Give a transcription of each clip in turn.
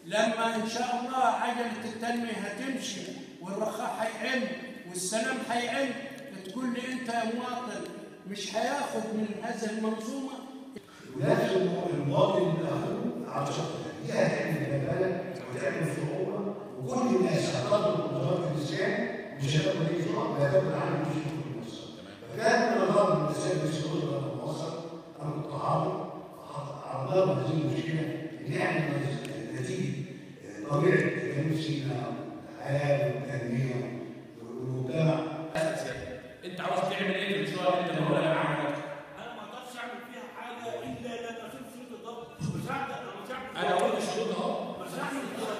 لما ان شاء الله عجله التنميه هتمشي والرخاء هيعم والسلام هيعم تقول لي انت يا مواطن مش هياخد من هذه المنظومه ونفس المواطن اللي اخوه على شطر دي هتعمل بلبله وتعمل صعوبه وكل الناس هتطلب وزاره الاسكان مش هتقدر تيجي تقعد وهتاخد عنه مش هتقدر توصل فكان من الغرض من رسائل السلطه لما وصل او التعاون عرضنا هذه المشكله ان احنا نتيجه طبيعه جنوب سيناء الحياه والتنميه والمجتمع انت عاوز تعمل ايه في المشروع اللي انت بقول لك عملك انا ما اقدرش اعمل فيها حاجه الا لما اشوف شروط الضبط مش هعمل مش هعمل انا قلت الشروط اهو مش هعمل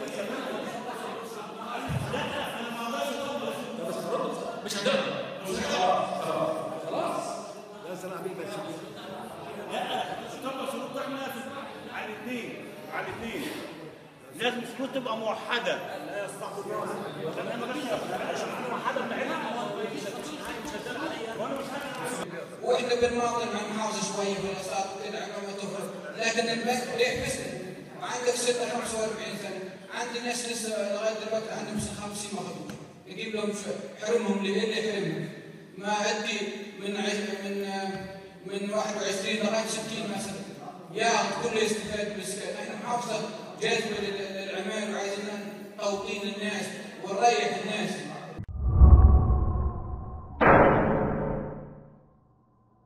لا انا ما اقدرش اطبق طب بس خلاص مش هتقدر مش هتقدر خلاص لا اطبق شروط احنا في- على الاثنين على الاثنين لازم الشروط تبقى موحده لا يستحضر تمام عشان موحده بتاعتها وانا مش هعمل واحنا بالماضي مع المحافظه شويه في الاقساط وكذا عقب ما تفرض لكن البنك ليه فسد وعندك 6 45 سنه عندي ناس لسه لغايه دلوقتي عندهم 50 ما خدوش نجيب لهم شو- حرمهم ليه اللي يحرمهم ما ادي من عش- من من 21 لغايه 60 مثلا ياخذ كله يستفاد من السكن احنا محافظه جاذبه لل- للعمال وعايزين توطين الناس ونريح الناس